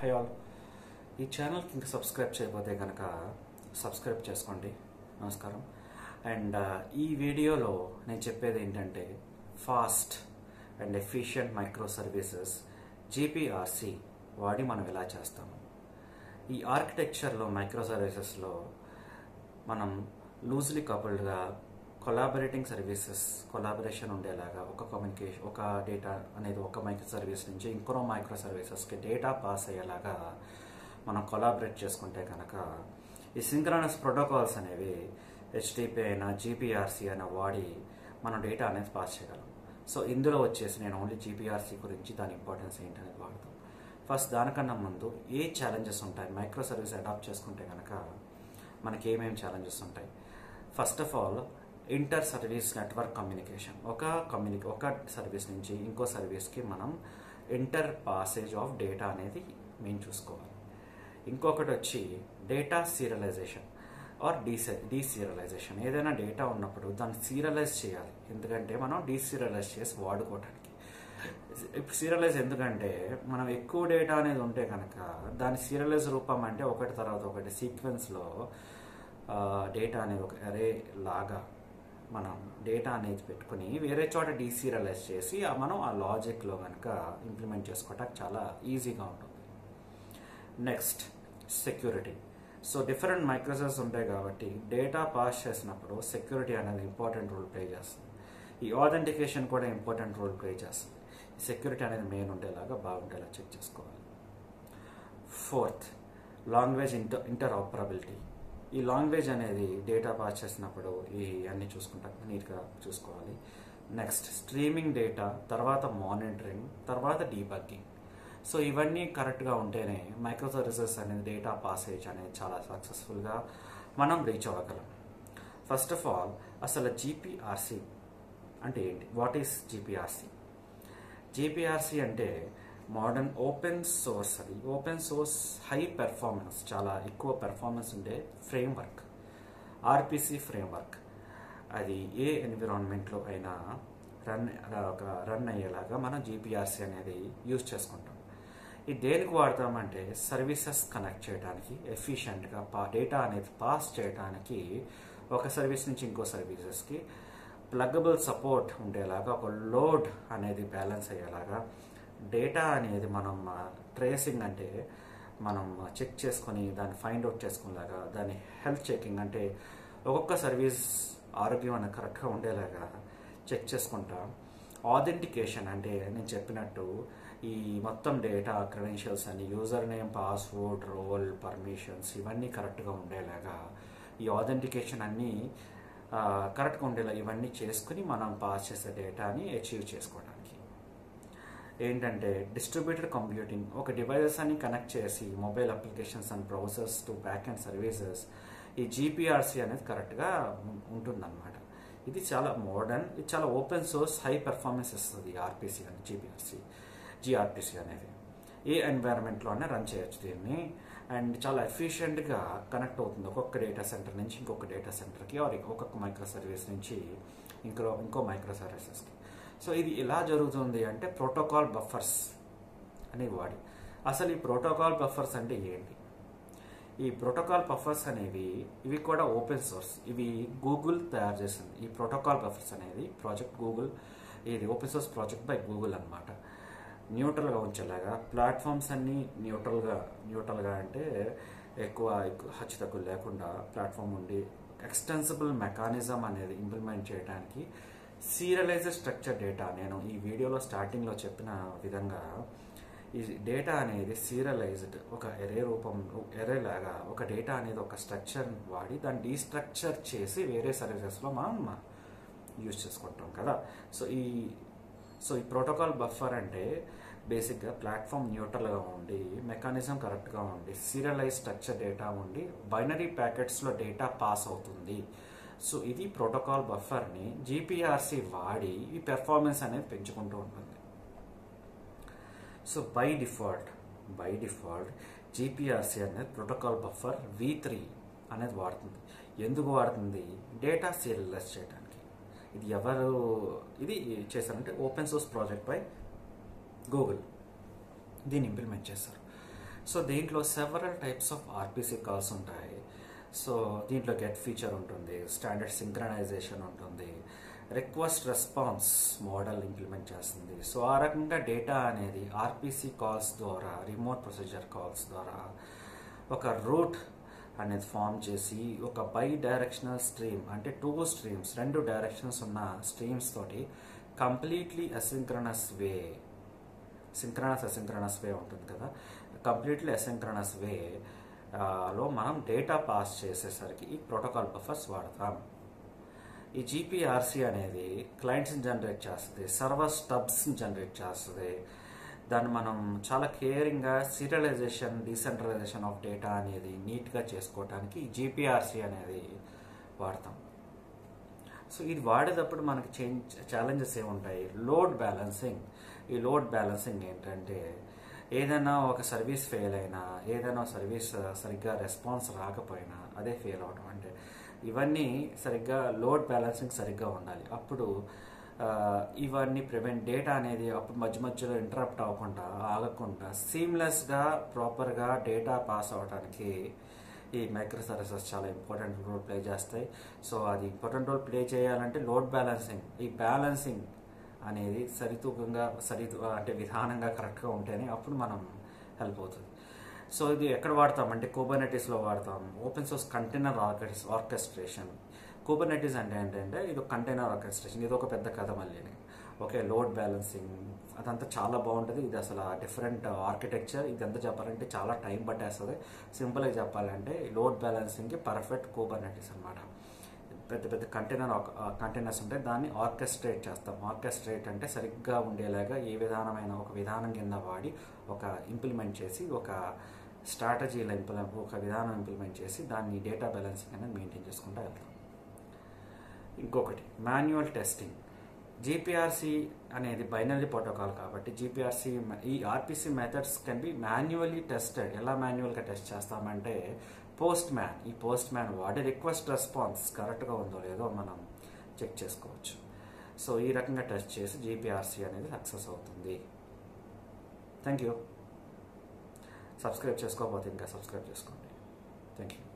high all ఈ ఛానల్కి ఇంకా సబ్స్క్రైబ్ చేయకపోతే కనుక సబ్స్క్రైబ్ చేసుకోండి నమస్కారం అండ్ ఈ వీడియోలో నేను చెప్పేది ఏంటంటే fast and efficient micro services G P R C వాడి మనం ఎలా చేస్తాము ఈ ఆర్కిటెక్చర్లో మైక్రో సర్వీసెస్లో మనం లూజ్లీ కపుల్డ్గా కొలాబరేటింగ్ సర్వీసెస్ కొలాబరేషన్ ఉండేలాగా ఒక కమ్యూనికేషన్ ఒక డేటా అనేది ఒక మైక్రో సర్వీస్ నుంచి ఇంకో మైక్రో సర్వీసెస్కి డేటా పాస్ అయ్యేలాగా మనం కొలాబరేట్ చేసుకుంటే కనుక ఈ సింక్రనస్ ప్రోటోకాల్స్ అనేవి హెచ్డిపి అయినా జీపీఆర్సీ అయినా వాడి మనం డేటా అనేది పాస్ చేయగలం సో ఇందులో వచ్చేసి నేను ఓన్లీ జీపీఆర్సీ గురించి దాని ఇంపార్టెన్స్ ఏంటనేది వాడతాం ఫస్ట్ దానికన్నా ముందు ఏ ఛాలెంజెస్ ఉంటాయి మైక్రో సర్వీస్ అడాప్ట్ చేసుకుంటే కనుక మనకి ఏమేమి ఛాలెంజెస్ ఉంటాయి first of all inter service network communication ఒక కమ్యూనికే ఒక సర్వీస్ నుంచి ఇంకో సర్వీస్కి మనం ఇంటర్ పాసేజ్ ఆఫ్ డేటా అనేది మేము చూసుకోవాలి ఇంకొకటి వచ్చి డేటా సీరియలైజేషన్ ఆర్ డీసీ డీసీరియలైజేషన్ ఏదైనా డేటా ఉన్నప్పుడు దాన్ని సీరియలైజ్ చేయాలి ఎందుకంటే మనం డీసీరియలైజ్ చేసి వాడుకోవడానికి ఇప్పుడు సీరియలైజ్ ఎందుకంటే మనం ఎక్కువ డేటా అనేది ఉంటే కనుక దాని సీరియలైజ్ రూపం అంటే ఒకటి తర్వాత ఒకటి సీక్వెన్స్లో డేటా అనేది ఒక అరే లాగా మనం డేటా అనేది పెట్టుకుని వేరే చోట డీసీరియలైజ్ చేసి ఆ మనం ఆ లాజిక్లో కనుక ఇంప్లిమెంట్ చేసుకోవటానికి చాలా ఈజీగా ఉంటుంది next security so different microservices ఉంటాయి కాబట్టి డేటా పాస్ చేసినప్పుడు సెక్యూరిటీ అనేది ఇంపార్టెంట్ రోల్ ప్లే చేస్తుంది ఈ ఆథెంటికేషన్ కూడా ఇంపార్టెంట్ రోల్ ప్లే చేస్తుంది సెక్యూరిటీ అనేది మెయిన్ ఉండేలాగా బాగుండేలా చెక్ చేసుకోవాలి fourth language inter interoperability ఈ లాంగ్వేజ్ అనేది డేటా పాస్ చేసినప్పుడు ఈ అన్ని చూసుకుంటా నీట్గా చూసుకోవాలి నెక్స్ట్ స్ట్రీమింగ్ డేటా తర్వాత మానిటరింగ్ తర్వాత డీబగ్గింగ్ సో ఇవన్నీ కరెక్ట్గా ఉంటేనే మైక్రో సర్వీసెస్ అనేది డేటా పాసేజ్ అనేది చాలా సక్సెస్ఫుల్గా మనం రీచ్ అవ్వగలం ఫస్ట్ ఆఫ్ ఆల్ అసలు జీపీఆర్సీ అంటే ఏంటి వాట్ ఈస్ జీపీఆర్సీ జీపీఆర్సీ అంటే మోడర్న్ ఓపెన్ సోర్స్ అది ఓపెన్ సోర్స్ హై పెర్ఫార్మెన్స్ చాలా ఎక్కువ పెర్ఫార్మెన్స్ ఉండే ఫ్రేమ్వర్క్ ఆర్పిసి ఫ్రేమ్వర్క్ అది ఏ ఎన్విరాన్మెంట్లో అయినా రన్ ఒక రన్ అయ్యేలాగా మనం జీపీఆర్సీ అనేది యూజ్ చేసుకుంటాం ఇది దేనికి వాడతామంటే సర్వీసెస్ కనెక్ట్ చేయడానికి ఎఫిషియెంట్గా పా డేటా అనేది పాస్ చేయడానికి ఒక సర్వీస్ నుంచి ఇంకో సర్వీసెస్కి ప్లగబుల్ సపోర్ట్ ఉండేలాగా ఒక లోడ్ అనేది బ్యాలెన్స్ అయ్యేలాగా డేటా అనేది మనం ట్రేసింగ్ అంటే మనం చెక్ చేసుకొని దాన్ని ఫైండ్ అవుట్ చేసుకునేలాగా దాని హెల్త్ చెకింగ్ అంటే ఒక్కొక్క సర్వీస్ ఆరోగ్యం అనేది కరెక్ట్గా ఉండేలాగా చెక్ చేసుకుంటా ఆథెంటికేషన్ అంటే నేను చెప్పినట్టు ఈ మొత్తం డేటా క్రెడెన్షియల్స్ అని username password role permissions ఇవన్నీ కరెక్ట్గా ఉండేలాగా ఈ ఆథెంటికేషన్ అన్నీ కరెక్ట్గా ఉండేలా ఇవన్నీ చేసుకుని మనం పాస్ చేసే డేటాని అచీవ్ చేసుకోవడానికి ఏంటంటే డిస్ట్రిబ్యూటెడ్ కంప్యూటింగ్ ఒక డివైజెస్ అని కనెక్ట్ చేసి mobile applications and browsers to backend services ఈ జీపీఆర్సీ అనేది కరెక్ట్గా ఉంటుందన్నమాట ఇది చాలా మోడర్న్ ఇది చాలా ఓపెన్ సోర్స్ హై పెర్ఫార్మెన్స్ ఇస్తుంది ఆర్పిసి అని జీపీఆర్సీ జిఆర్పిసి అనేది ఏ ఎన్వైరన్మెంట్లోనే రన్ చేయొచ్చు దీన్ని అండ్ చాలా ఎఫిషియెంట్గా కనెక్ట్ అవుతుంది ఒక్కొక్క డేటా సెంటర్ నుంచి ఇంకొక డేటా సెంటర్కి ఆర్ ఒక్కొక్క మైక్రో సర్వీస్ నుంచి ఇంకో ఇంకో మైక్రో సర్వీసెస్కి సో ఇది ఎలా జరుగుతుంది అంటే ప్రోటోకాల్ బఫర్స్ అని వాడి అసలు ఈ ప్రోటోకాల్ బఫర్స్ అంటే ఏంటి ఈ ప్రోటోకాల్ బఫర్స్ అనేవి ఇవి కూడా ఓపెన్ సోర్స్ ఇవి గూగుల్ తయారు చేసింది ఈ ప్రోటోకాల్ బఫర్స్ అనేది ప్రాజెక్ట్ గూగుల్ ఇది open source project by Google అనమాట న్యూట్రల్గా ఉంచేలాగా ప్లాట్ఫామ్స్ అన్నీ న్యూట్రల్గా న్యూట్రల్గా అంటే ఎక్కువ హచ్చు తక్కువ లేకుండా ప్లాట్ఫామ్ ఉండి ఎక్స్టెన్సిబుల్ మెకానిజం అనేది ఇంప్లిమెంట్ చేయడానికి సీరియలైజ్డ్ స్ట్రక్చర్ డేటా నేను ఈ వీడియోలో స్టార్టింగ్లో చెప్పిన విధంగా ఈ డేటా అనేది సీరియలైజ్డ్ ఒక ఎరే రూపం ఎరే లాగా ఒక డేటా అనేది ఒక స్ట్రక్చర్ వాడి దాన్ని డీస్ట్రక్చర్ చేసి వేరే సర్వీసెస్లో మనం యూజ్ చేసుకుంటాం కదా సో ఈ సో ఈ ప్రోటోకాల్ బఫర్ అంటే బేసిక్గా ప్లాట్ఫామ్ న్యూట్రల్గా ఉండి మెకానిజం కరెక్ట్గా ఉండి సీరియలైజ్ స్ట్రక్చర్ డేటా ఉండి బైనరీ ప్యాకెట్స్లో డేటా పాస్ అవుతుంది సో ఇది ప్రోటోకాల్ బఫర్ని జీపీఆర్సీ వాడి ఈ పెర్ఫార్మెన్స్ అనేది పెంచుకుంటూ ఉంటుంది so by default by default G P R C అనేది ప్రోటోకాల్ బఫర్ వి త్రీ అనేది వాడుతుంది ఎందుకు వాడుతుంది డేటా సీరియలైజ్ చేయడానికి ఇది ఎవరు ఇది చేశారంటే open source project by Google దీన్ని ఇంప్లిమెంట్ చేస్తారు సో దీంట్లో several types of RPC calls ఉంటాయి సో దీంట్లో గెట్ ఫీచర్ ఉంటుంది స్టాండర్డ్ సింక్రనైజేషన్ ఉంటుంది రిక్వెస్ట్ రెస్పాన్స్ మోడల్ ఇంప్లిమెంట్ చేస్తుంది సో ఆ రకంగా డేటా అనేది ఆర్పిసి కాల్స్ ద్వారా రిమోట్ ప్రొసీజర్ కాల్స్ ద్వారా ఒక రూట్ అనేది ఫామ్ చేసి ఒక బై డైరెక్షనల్ స్ట్రీమ్ అంటే టూ స్ట్రీమ్స్ రెండు డైరెక్షన్స్ ఉన్న స్ట్రీమ్స్ తోటి completely asynchronous way synchronous asynchronous way ఉంటుంది కదా కంప్లీట్లీ అసింక్రనస్ వే లో మనం డేటా పాస్ చేసేసరికి ఈ ప్రోటోకాల్ బఫర్స్ వాడతాం ఈ జీపీఆర్సీ అనేది క్లయింట్స్ని జనరేట్ చేస్తుంది సర్వర్ స్టబ్స్ని జనరేట్ చేస్తుంది దాన్ని మనం చాలా కేరింగ్గా సీరియలైజేషన్ డీసెంట్రలైజేషన్ ఆఫ్ డేటా అనేది నీట్గా చేసుకోవడానికి జీపీఆర్సీ అనేది వాడతాం సో ఇది వాడేటప్పుడు మనకి చేంజ్ ఛాలెంజెస్ ఏముంటాయి లోడ్ బ్యాలెన్సింగ్ ఈ లోడ్ బ్యాలెన్సింగ్ ఏంటంటే ఏదైనా ఒక సర్వీస్ ఫెయిల్ అయినా ఏదైనా సర్వీస్ సరిగ్గా రెస్పాన్స్ రాకపోయినా అదే ఫెయిల్ అవడం అంటే ఇవన్నీ సరిగ్గా లోడ్ బ్యాలెన్సింగ్ సరిగ్గా ఉండాలి అప్పుడు ఇవన్నీ ప్రివెంట్ డేటా అనేది అప్పుడు మధ్య మధ్యలో ఇంటరప్ట్ అవ్వకుండా ఆగకుండా సీమ్లెస్గా ప్రాపర్గా డేటా పాస్ అవ్వడానికి ఈ మైక్రో సర్వీసెస్ చాలా ఇంపార్టెంట్ రోల్ ప్లే చేస్తాయి సో అది ఇంపార్టెంట్ రోల్ ప్లే చేయాలంటే లోడ్ బ్యాలెన్సింగ్ ఈ బ్యాలెన్సింగ్ అనేది సరితూకంగా సరి అంటే విధానంగా కరెక్ట్గా ఉంటేనే అప్పుడు మనం హెల్ప్ అవుతుంది సో ఇది ఎక్కడ వాడతాం అంటే కోబర్నెటీస్లో వాడతాం open source container orchestration Kubernetes అంటే ఏంటంటే ఇది ఒక కంటైనర్ ఆర్కెస్ట్రేషన్ ఇది ఒక పెద్ద కథ మళ్ళీ ఓకే లోడ్ బ్యాలెన్సింగ్ అదంతా చాలా బాగుంటుంది ఇది అసలు డిఫరెంట్ ఆర్కిటెక్చర్ ఇదంతా చెప్పాలంటే చాలా టైం పట్టేస్తుంది సింపుల్గా చెప్పాలంటే లోడ్ బ్యాలెన్సింగ్కి పర్ఫెక్ట్ కోబర్నెటీస్ అనమాట పెద్ద పెద్ద కంటైనర్ కంటైనర్స్ ఉంటాయి దాన్ని ఆర్కెస్ట్రేట్ చేస్తాం ఆర్కెస్ట్రేట్ అంటే సరిగ్గా ఉండేలాగా ఏ విధానమైన ఒక విధానం కింద వాడి ఒక ఇంప్లిమెంట్ చేసి ఒక స్ట్రాటజీలో ఇంప్లిమెంట్ ఒక విధానం ఇంప్లిమెంట్ చేసి దాన్ని డేటా బ్యాలెన్సింగ్ అనేది మెయింటైన్ చేసుకుంటూ వెళ్తాం ఇంకొకటి మాన్యువల్ టెస్టింగ్ జీపీఆర్సీ అనేది బైనరీ ప్రోటోకాల్ కాబట్టి జీపీఆర్సీ ఈ RPC methods can be manually tested ఎలా మాన్యువల్గా టెస్ట్ చేస్తామంటే పోస్ట్ మ్యాన్ ఈ పోస్ట్ మ్యాన్ వాడి రిక్వెస్ట్ రెస్పాన్స్ కరెక్ట్గా ఉందో లేదో మనం చెక్ చేసుకోవచ్చు సో ఈ రకంగా టెస్ట్ చేసి జీపీఆర్సీ అనేది సక్సెస్ అవుతుంది థ్యాంక్ యూ సబ్స్క్రైబ్ చేసుకోకపోతే ఇంకా సబ్స్క్రైబ్ చేసుకోండి థ్యాంక్ యూ